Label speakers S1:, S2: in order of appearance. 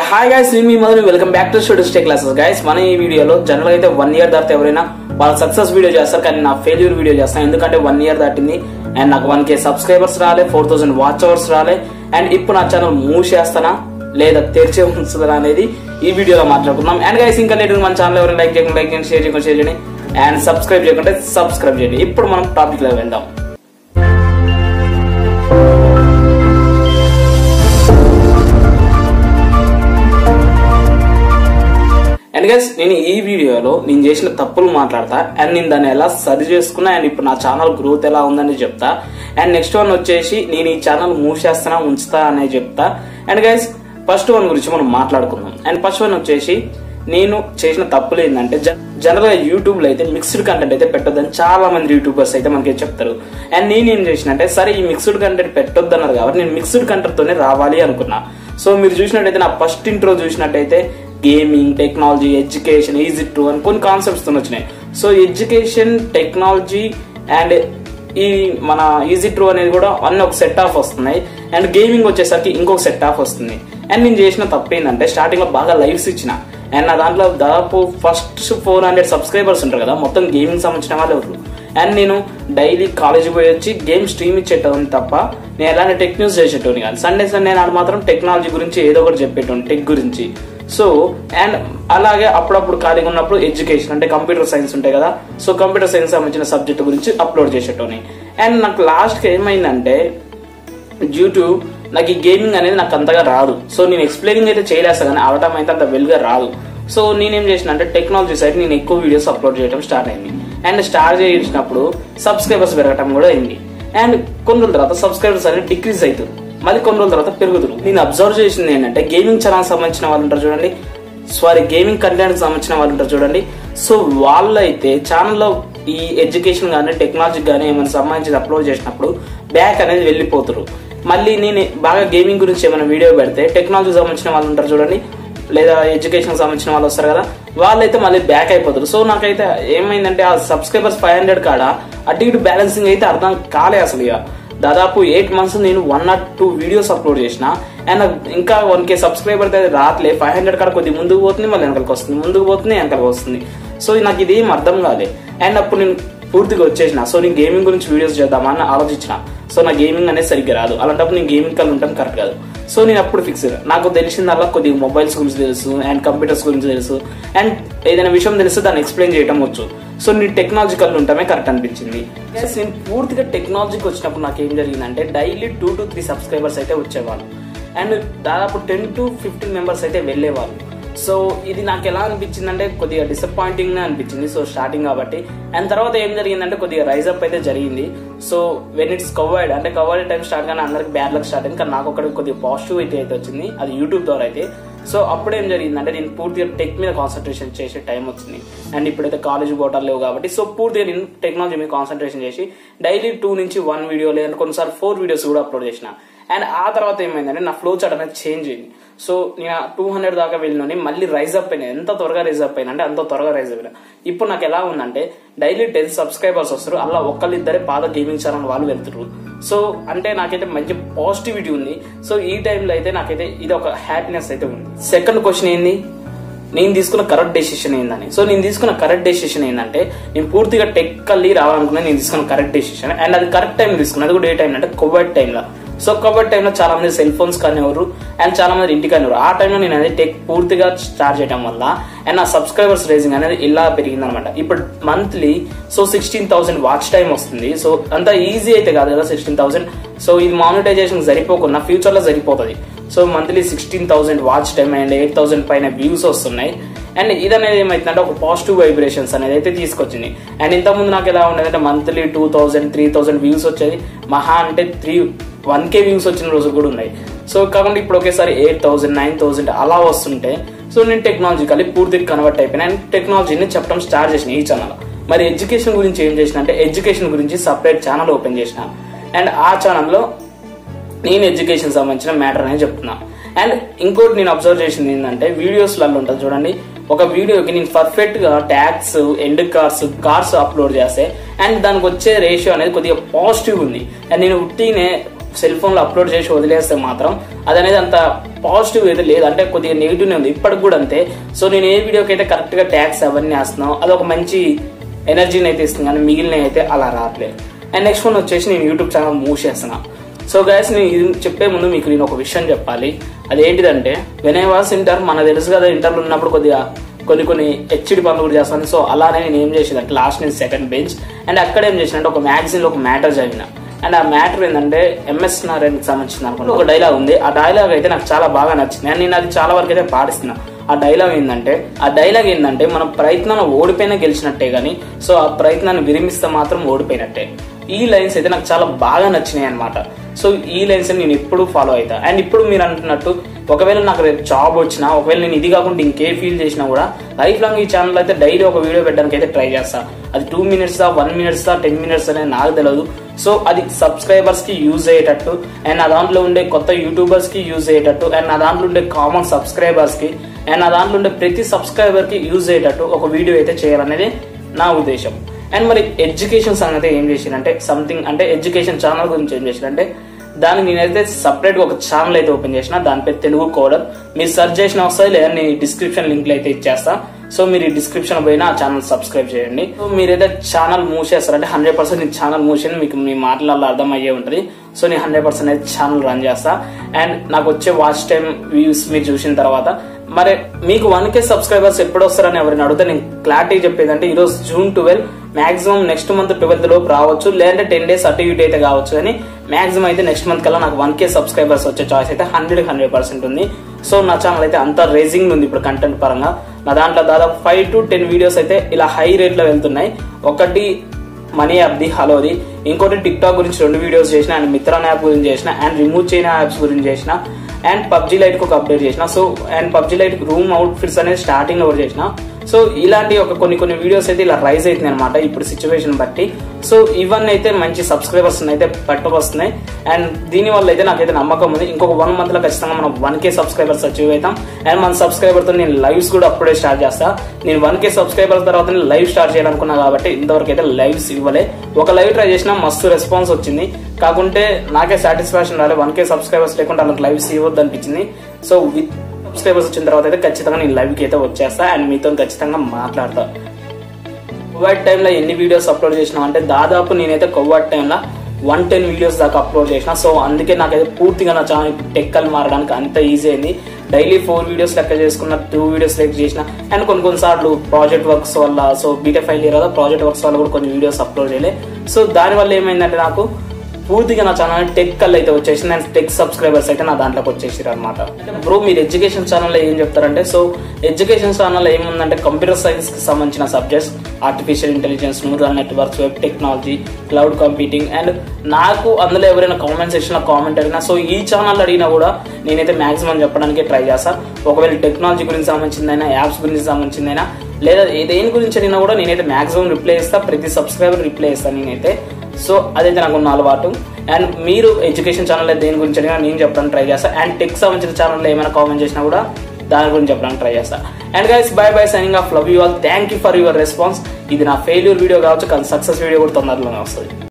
S1: hi guys నేను మీ మధుని welcome back to studio stay classes guys మన ఈ వీడియోలో జనరల్ అయితే వన్ ఇయర్ దాటితే ఎవరైనా వాళ్ళ సక్సెస్ వీడియో చేస్తారు కానీ నా ఫెయిల్యూర్ వీడియో చేస్తాను ఎందుకంటే వన్ ఇయర్ దాటింది అండ్ నాకు వన్ కే సబ్స్క్రైబర్స్ రాలే ఫోర్ థౌసండ్ వాచ్ అవర్స్ రాలే అండ్ ఇప్పుడు నా ఛానల్ మూవ్ చేస్తానా లేదా తెరిచే ఉంచుతుందా అనేది ఈ వీడియోలో మాట్లాడుకుందాం అండ్ గైస్ ఇంకా లేదు మన ఛానల్ ఎవరైనా లైక్ చేయకుండా లైక్ చేయండి షేర్ చేయకుండా షేర్ చేయండి అండ్ సబ్స్క్రైబ్ చేయకుంటే సబ్స్క్రైబ్ చేయండి ఇప్పుడు మనం టాపిక్ లో వెళ్దాం అండ్ గైస్ నేను ఈ వీడియోలో నేను చేసిన తప్పులు మాట్లాడతా అండ్ నేను దాన్ని ఎలా సరి చేసుకున్నా అండ్ ఇప్పుడు నా ఛానల్ గ్రోత్ ఎలా ఉందని చెప్తా అండ్ నెక్స్ట్ వన్ వచ్చేసి నేను ఈ ఛానల్ మూవ్ చేస్తానా ఉంచుతా అనేది చెప్తా అండ్ గైస్ ఫస్ట్ వన్ గురించి మనం మాట్లాడుకుందాం అండ్ ఫస్ట్ వన్ వచ్చేసి నేను చేసిన తప్పులు ఏంటంటే జనరల్ గా యూట్యూబ్ లో అయితే మిక్స్డ్ కంటెంట్ అయితే పెట్టొద్దని చాలా మంది యూట్యూబర్స్ అయితే మనకి చెప్తారు అండ్ నేను ఏం చేసిన అంటే సరే ఈ మిక్స్డ్ కంటెంట్ పెట్టొద్దు అన్నారు కాబట్టి నేను మిక్స్డ్ కంటెంట్ తోనే రావాలి అనుకున్నా సో మీరు చూసినట్టయితే నా ఫస్ట్ ఇంట్రో చూసినట్టయితే gaming technology education easy true అని కొన్ని కాన్సెప్ట్స్ తో వచ్చినాయి సో ఎడ్యుకేషన్ టెక్నాలజీ అండ్ ఈ మన ఈజీ ట్రూ అనేది కూడా అన్ని ఒక సెట్ ఆఫ్ వస్తున్నాయి అండ్ గేమింగ్ వచ్చేసరికి ఇంకొక సెట్ ఆఫ్ వస్తుంది అండ్ నేను చేసిన తప్పు ఏంటంటే స్టార్టింగ్ లో బాగా లైవ్స్ ఇచ్చిన అండ్ నా దాంట్లో దాదాపు ఫస్ట్ ఫోర్ హండ్రెడ్ సబ్స్క్రైబర్స్ ఉంటారు కదా మొత్తం గేమింగ్ సంబంధించిన వాళ్ళు ఎవరు అండ్ నేను డైలీ కాలేజ్ పోయి వచ్చి గేమ్ స్ట్రీమ్ ఇచ్చేటోని తప్ప నేను ఎలాంటి టెక్ న్యూస్ చేసేటోని కాదు సండే సండే నాడు మాత్రం టెక్నాలజీ గురించి ఏదో ఒకటి చెప్పేటోని టెక్ గురించి సో అండ్ అలాగే అప్పుడప్పుడు ఖాళీగా ఉన్నప్పుడు ఎడ్యుకేషన్ అంటే కంప్యూటర్ సైన్స్ ఉంటాయి కదా సో కంప్యూటర్ సైన్స్ సంబంధించిన సబ్జెక్ట్ గురించి అప్లోడ్ చేసేటోని అండ్ నాకు లాస్ట్కి ఏమైందంటే డ్యూ టు నాకు ఈ గేమింగ్ అనేది నాకు అంతగా రాదు సో నేను ఎక్స్ప్లెయినింగ్ అయితే చేయలేస్తా కానీ అవటం అయితే అంత వెల్గా రాదు సో నేనేం చేసిన అంటే టెక్నాలజీ సైడ్ నేను ఎక్కువ వీడియోస్ అప్లోడ్ చేయడం స్టార్ట్ అయింది అండ్ స్టార్ట్ చేసినప్పుడు సబ్స్క్రైబర్స్ పెరగటం కూడా అయింది అండ్ కొన్ని రోజుల తర్వాత సబ్స్క్రైబర్స్ అనేది డిక్రీజ్ అవుతుంది మళ్ళీ కొన్ని రోజుల తర్వాత పెరుగుతుంది నేను అబ్జర్వ్ చేసింది ఏంటంటే గేమింగ్ ఛానల్ సంబంధించిన వాళ్ళు ఉంటారు చూడండి సారీ గేమింగ్ కంటెంట్ సంబంధించిన వాళ్ళు ఉంటారు చూడండి సో వాళ్ళు అయితే ఛానల్లో ఈ ఎడ్యుకేషన్ కానీ టెక్నాలజీ కానీ ఏమైనా సంబంధించి అప్లోడ్ చేసినప్పుడు బ్యాక్ అనేది వెళ్ళిపోతారు మళ్ళీ నేను బాగా గేమింగ్ గురించి ఏమైనా వీడియో పెడితే టెక్నాలజీ సంబంధించిన వాళ్ళు ఉంటారు చూడండి లేదా ఎడ్యుకేషన్ సంబంధించిన వాళ్ళు వస్తారు కదా వాళ్ళైతే మళ్ళీ బ్యాక్ అయిపోతారు సో నాకైతే ఏమైందంటే ఆ సబ్స్క్రైబర్స్ ఫైవ్ హండ్రెడ్ కాడ అటు ఇటు బ్యాలెన్సింగ్ అయితే అర్థం కాలే అసలు ఇక దాదాపు ఎయిట్ మంత్స్ నేను one not two videos upload చేసిన అండ్ ఇంకా వన్ కే సబ్స్క్రైబర్ అయితే రావట్లే ఫైవ్ హండ్రెడ్ కాడ కొద్దిగా ముందుకు పోతుంది మళ్ళీ వెనకలకు వస్తుంది ముందుకు పోతుంది వెనకలకు వస్తుంది సో నాకు ఇది ఏం అర్థం కాలే అండ్ అప్పుడు నేను పూర్తిగా వచ్చేసిన సో నేను గేమింగ్ గురించి వీడియోస్ చేద్దామా అని ఆలోచించిన సో నా గేమింగ్ అనేది సరిగ్గా రాదు అలాంటప్పుడు నేను గేమింగ్ కల్ ఉంటాం కరెక్ట్ కాదు సో నేను అప్పుడు ఫిక్స్ నాకు తెలిసిందల్లా కొద్దిగా మొబైల్స్ గురించి తెలుసు అండ్ కంప్యూటర్స్ గురించి తెలుసు అండ్ ఏదైనా విషయం తెలిస్తే దాన్ని ఎక్స్ప్లెయిన్ చేయడం వచ్చు సో నేను టెక్నాలజికల్ ఉంటామే కరెక్ట్ అనిపించింది Yes, నేను పూర్తిగా టెక్నాలజీకి వచ్చినప్పుడు నాకు ఏం జరిగిందంటే daily two to three subscribers అయితే వచ్చేవాళ్ళు అండ్ దాదాపు టెన్ టు ఫిఫ్టీన్ మెంబర్స్ అయితే వెళ్ళేవాళ్ళు సో ఇది నాకు ఎలా అనిపించింది అంటే కొద్దిగా డిసప్పాయింటింగ్ అనిపించింది సో స్టార్టింగ్ కాబట్టి అండ్ తర్వాత ఏం జరిగిందంటే కొద్దిగా రైజ్ అప్ అయితే జరిగింది సో వెన్ ఇట్స్ కవర్డ్ అంటే కవర్డ్ టైం స్టార్ట్ కానీ అందరికి బ్యాడ్ లక్ స్టార్ట్ అయింది కానీ నాకు ఒకటి కొద్దిగా పాజిటివ్ అయితే అయితే వచ్చింది అది యూట్యూబ్ ద్వారా అయితే సో అప్పుడు ఏం జరిగిందంటే నేను పూర్తిగా టెక్ మీద కాన్సన్ట్రేషన్ చేసే టైం వచ్చింది అండ్ ఇప్పుడైతే కాలేజ్ పోవటాలు లేవు కాబట్టి సో పూర్తిగా నేను టెక్నాలజీ మీద కాన్సన్ట్రేషన్ చేసి డైలీ టూ నుంచి వన్ వీడియో లేదంటే కొన్నిసార్లు ఫోర్ వీడియోస్ కూడా అప్లోడ్ చేసిన అండ్ ఆ తర్వాత ఏమైందంటే నా ఫ్లో చార్ట్ అనేది చేంజ్ అయింది సో నేను టూ హండ్రెడ్ దాకా వెళ్ళినని మళ్ళీ రైజ్ అప్ అయినా ఎంత త్వరగా రైజ్ అప్ అయినా అంటే అంత త్వరగా రైజ్ అయినా ఇప్పుడు నాకు ఎలా ఉందంటే డైలీ టెన్ సబ్స్క్రైబర్స్ వస్తారు అలా ఒక్కళ్ళిద్దరే పాత గేమింగ్ ఛానల్ వాళ్ళు వెళ్తారు సో అంటే నాకైతే మంచి పాజిటివిటీ ఉంది సో ఈ టైంలో అయితే నాకైతే ఇది ఒక హ్యాపీనెస్ అయితే ఉంది సెకండ్ క్వశ్చన్ ఏంది నేను తీసుకున్న కరెక్ట్ డెసిషన్ ఏందని సో నేను తీసుకున్న కరెక్ట్ డెసిషన్ ఏంటంటే నేను పూర్తిగా టెక్కల్లీ రావాలనుకున్నా నేను తీసుకున్న కరెక్ట్ డెసిషన్ అండ్ అది కరెక్ట్ టైం తీసుకున్నా అది కూడా ఏ టైం అంటే కోవిడ్ టైంలో సో కోవిడ్ టైంలో చాలా మంది సెల్ ఫోన్స్ కానివ్వరు అండ్ చాలా మంది ఇంటికి కానివ్వరు ఆ టైంలో నేను అనేది టెక్ పూర్తిగా స్టార్ట్ చేయడం వల్ల అండ్ నా సబ్స్క్రైబర్స్ రేజింగ్ అనేది ఇలా పెరిగింది అనమాట ఇప్పుడు monthly so sixteen thousand watch time వస్తుంది సో అంత ఈజీ అయితే కాదు కదా సిక్స్టీన్ థౌసండ్ సో ఇది మానిటైజేషన్ సరిపోకుండా ఫ్యూచర్ లో సరిపోతుంది so monthly sixteen thousand watch time and eight thousand పైన వ్యూస్ వస్తున్నాయి అండ్ ఇది అనేది ఏమైతుందంటే ఒక పాజిటివ్ వైబ్రేషన్స్ అనేది అయితే తీసుకొచ్చింది అండ్ ఇంతకుముందు నాకు ఎలా ఉండేదంటే monthly two thousand three thousand views వచ్చేది మహా అంటే త్రీ వన్ కే వ్యూస్ వచ్చిన రోజులు కూడా ఉన్నాయి సో కాకుండా ఇప్పుడు ఒకేసారి ఎయిట్ థౌసండ్ నైన్ థౌసండ్ అలా వస్తుంటే సో నేను టెక్నాలజికల్లీ పూర్తిగా కన్వర్ట్ అయిపోయినా అండ్ టెక్నాలజీని చెప్పడం స్టార్ట్ చేసిన ఈ ఛానల్ మరి ఎడ్యుకేషన్ గురించి ఏం చేసిన అంటే ఎడ్యుకేషన్ గురించి సపరేట్ ఛానల్ ఓపెన్ చేసిన అండ్ ఆ ఛానల్లో నేను ఎడ్యుకేషన్ సంబంధించిన మ్యాటర్ అనేది చెప్తున్నా అండ్ ఇంకోటి నేను అబ్జర్వ్ చేసింది ఏంటంటే వీడియోస్లలో ఉంటుంది చూడండి ఒక వీడియోకి నేను పర్ఫెక్ట్ గా tags and cars cars upload చేస్తే అండ్ దానికి వచ్చే రేషియో అనేది కొద్దిగా పాజిటివ్ ఉంది అండ్ నేను ఉట్టినే సెల్ ఫోన్ లో అప్లోడ్ చేసి వదిలేస్తే మాత్రం అది అనేది అంత పాజిటివ్ అయితే లేదు అంటే కొద్దిగా నెగిటివ్ ఉంది ఇప్పటికి కూడా అంతే సో నేను ఏ వీడియోకి అయితే కరెక్ట్ గా ట్యాగ్స్ అవన్నీ వేస్తున్నావు అది ఒక మంచి ఎనర్జీని అయితే ఇస్తుంది కానీ మిగిలిన అయితే అలా రావట్లేదు అండ్ నెక్స్ట్ వన్ వచ్చేసి నేను యూట్యూబ్ ఛానల్ మూవ్ చేస్తున్నా సో గైస్ నేను ఇది చెప్పే ముందు మీకు నేను ఒక విషయం చెప్పాలి అదేంటిదంటే వెన్ ఐ వాస్ ఇంటర్ మన తెలుసు కదా ఇంటర్లో ఉన్నప్పుడు కొద్దిగా కొన్ని కొన్ని హెచ్డి పనులు కూడా చేస్తాను సో అలానే నేను ఏం చేసేదంటే లాస్ట్ నేను సెకండ్ బెంచ్ అండ్ అక్కడ ఏం చేసినంటే ఒక మ్యాగజైన్ లో ఒక మ్యాటర్ చదివిన అండ్ ఆ మ్యాటర్ ఏంటంటే ఎంఎస్ నారాయణకి సంబంధించిన అనుకుంటా ఒక డైలాగ్ ఉంది ఆ డైలాగ్ అయితే నాకు చాలా బాగా నచ్చింది అండ్ నేను అది చాలా వరకు అయితే పాటిస్తున్నా ఆ డైలాగ్ ఏంటంటే ఆ డైలాగ్ ఏంటంటే మనం ప్రయత్నాన్ని ఓడిపోయినా గెలిచినట్టే గానీ సో ఆ ప్రయత్నాన్ని విరమిస్తే మాత్రం ఓడిపోయినట్టే ఈ లైన్స్ అయితే నాకు చాలా బాగా నచ్చినాయి అనమాట సో ఈ లైన్స్ నేను ఎప్పుడు ఫాలో అవుతా అండ్ ఇప్పుడు మీరు అంటున్నట్టు ఒకవేళ నాకు రేపు జాబ్ వచ్చినా ఒకవేళ నేను ఇది కాకుండా ఇంకే ఫీల్ చేసినా కూడా లైఫ్ లాంగ్ ఈ ఛానల్ అయితే డైలీ ఒక వీడియో పెట్టడానికి అయితే ట్రై చేస్తా అది టూ మినిట్స్ దా వన్ మినిట్స్ దా టెన్ మినిట్స్ అనేది నాకు తెలియదు సో అది సబ్స్క్రైబర్స్ కి యూజ్ అయ్యేటట్టు అండ్ నా దాంట్లో ఉండే కొత్త యూట్యూబర్స్ కి యూజ్ అయ్యేటట్టు అండ్ నా దాంట్లో ఉండే కామన్ సబ్స్క్రైబర్స్ కి అండ్ నా దాంట్లో ఉండే ప్రతి సబ్స్క్రైబర్ కి యూజ్ అయ్యేటట్టు ఒక వీడియో అయితే చేయాలనేది నా ఉద్దేశం అండ్ మరి ఎడ్యుకేషన్ సంగతి ఏం చేసినంటే సంథింగ్ అంటే ఎడ్యుకేషన్ ఛానల్ గురించి ఏం చేసినంటే దానికి నేనైతే సపరేట్ గా ఒక ఛానల్ అయితే ఓపెన్ చేసిన దాని పేరు తెలుగు కోడర్ మీరు సెర్చ్ చేసిన వస్తాయి లేదా నేను డిస్క్రిప్షన్ లింక్ అయితే ఇచ్చేస్తా సో మీరు ఈ డిస్క్రిప్షన్ పోయినా ఆ ఛానల్ సబ్స్క్రైబ్ చేయండి సో మీరైతే ఛానల్ మూసేస్తారంటే హండ్రెడ్ పర్సెంట్ నేను ఛానల్ మూసేది మీకు మీ మాటలలో అర్థం అయ్యే ఉంటుంది సో నేను హండ్రెడ్ పర్సెంట్ అయితే ఛానల్ రన్ చేస్తా అండ్ నాకు వచ్చే వాచ్ టైం వ్యూస్ మీరు చూసిన తర్వాత మరి మీకు వన్ కే సబ్స్క్రైబర్స్ ఎప్పుడు వస్తారని ఎవరిని అడిగితే నేను క్లారిటీ చెప్పేదంటే ఈరోజు June twelve maximum next month twelfth లోపు రావచ్చు లేదంటే టెన్ డేస్ అటు ఇటు అయితే కావచ్చు కానీ మాక్సిమం అయితే నెక్స్ట్ మంత్ కల్లా నాకు వన్ కే సబ్స్క్రైబర్స్ వచ్చే చాయిస్ అయితే హండ్రెడ్ హండ్రెడ్ పర్సెంట్ ఉంది సో నా ఛానల్ అయితే అంత రేజింగ్ ఉంది ఇప్పుడు కంటెంట్ పరంగా నా దాంట్లో దాదాపు ఫైవ్ టు టెన్ వీడియోస్ అయితే ఇలా హై రేట్ లో వెళ్తున్నాయి ఒకటి మనీ యాప్ది హలోది ఇంకోటి టిక్ టాక్ గురించి రెండు వీడియోస్ చేసిన అండ్ మిత్రాన్ యాప్ గురించి చేసిన అండ్ రిమూవ్ చేయని యాప్స్ గురించి చేసిన అండ్ పబ్జీ లైట్ కు ఒక అప్డేట్ చేసిన so and PUBG lite room outfits అనేది స్టార్టింగ్ లో కూడా చేసిన సో ఇలాంటి ఒక కొన్ని కొన్ని వీడియోస్ అయితే ఇలా రైజ్ అవుతుంది అనమాట ఇప్పుడు సిచ్యువేషన్ బట్టి సో ఇవన్నీ అయితే మంచి సబ్స్క్రైబర్స్ అయితే పట్టుకొస్తున్నాయి అండ్ దీని వల్ల అయితే నాకైతే నమ్మకం ఉంది ఇంకొక వన్ మంత్ లో ఖచ్చితంగా మనం వన్ కే సబ్స్క్రైబర్స్ అచీవ్ అవుతాం అండ్ మన సబ్స్క్రైబర్ తో నేను లైవ్స్ కూడా అప్పుడే స్టార్ట్ చేస్తా నేను వన్ కే సబ్స్క్రైబర్ తర్వాత నేను లైవ్ స్టార్ట్ చేయాలనుకున్నా కాబట్టి ఇంతవరకు అయితే లైవ్స్ ఇవ్వలే ఒక లైవ్ ట్రై చేసినా మస్తు రెస్పాన్స్ వచ్చింది కాకుంటే నాకే సాటిస్ఫాక్షన్ రాలే వన్ కే సబ్స్క్రైబర్స్ లేకుండా వాళ్ళకి లైవ్స్ ఇవ్వద్దు అనిపించింది సో విత్ సబ్స్క్రైబర్స్ వచ్చిన తర్వాత అయితే ఖచ్చితంగా నేను లైవ్ కి అయితే వచ్చేస్తా అండ్ మీతో ఖచ్చితంగా మాట్లాడతా కోవిడ్ టైంలో ఎన్ని వీడియోస్ అప్లోడ్ చేసినా అంటే దాదాపు నేనైతే కోవిడ్ టైంలో వన్ టెన్ వీడియోస్ దాకా అప్లోడ్ చేసిన సో అందుకే నాకైతే పూర్తిగా నా ఛానల్ టెక్కలు మారడానికి అంత ఈజీ అయింది డైలీ ఫోర్ వీడియోస్ లెక్క చేసుకున్న టూ వీడియోస్ లెక్క చేసిన అండ్ కొన్ని కొన్నిసార్లు ప్రాజెక్ట్ వర్క్స్ వల్ల సో బీటెక్ ఫైల్ ఇయర్ కదా ప్రాజెక్ట్ వర్క్స్ వల్ల కూడా కొన్ని వీడియోస్ అప్లోడ్ చేయలే సో దానివల్ల ఏమైందంటే నాకు పూర్తిగా నా ఛానల్ టెక్ కల్ అయితే వచ్చేసింది అండ్ టెక్ సబ్స్క్రైబర్స్ అయితే నా దాంట్లోకి వచ్చేసారు అనమాట బ్రో మీరు ఎడ్యుకేషన్ ఛానల్లో ఏం చెప్తారంటే సో ఎడ్యుకేషన్ ఛానల్లో ఏముందంటే కంప్యూటర్ సైన్స్ కి సంబంధించిన subjects artificial intelligence neural networks web technology cloud computing and నాకు అందులో ఎవరైనా కామెంట్ సెక్షన్ లో కామెంట్ అడిగినా సో ఈ ఛానల్ అడిగినా కూడా నేనైతే మాక్సిమం చెప్పడానికి ట్రై చేస్తా ఒకవేళ టెక్నాలజీ గురించి సంబంధించిందైనా యాప్స్ గురించి సంబంధించిందైనా లేదా ఏ దేని గురించి అడిగినా కూడా నేనైతే మాక్సిమం రిప్లై ఇస్తా ప్రతి సబ్స్క్రైబర్ రిప్లై ఇస్తాను నేనైతే సో అదైతే నాకు ఉన్న అలవాటు అండ్ మీరు ఎడ్యుకేషన్ ఛానల్ దేని గురించి అడిగినా నేను చెప్పడానికి ట్రై చేస్తా అండ్ టెక్ సంబంధించిన ఛానల్లో ఏమైనా కామెంట్ చేసినా కూడా దాని గురించి చెప్పడానికి ట్రై చేస్తా and guys bye bye signing off love you all thank you for your response ఇది నా ఫెయిల్యూర్ వీడియో కావచ్చు కానీ సక్సెస్ వీడియో కూడా తొందరలోనే వస్తుంది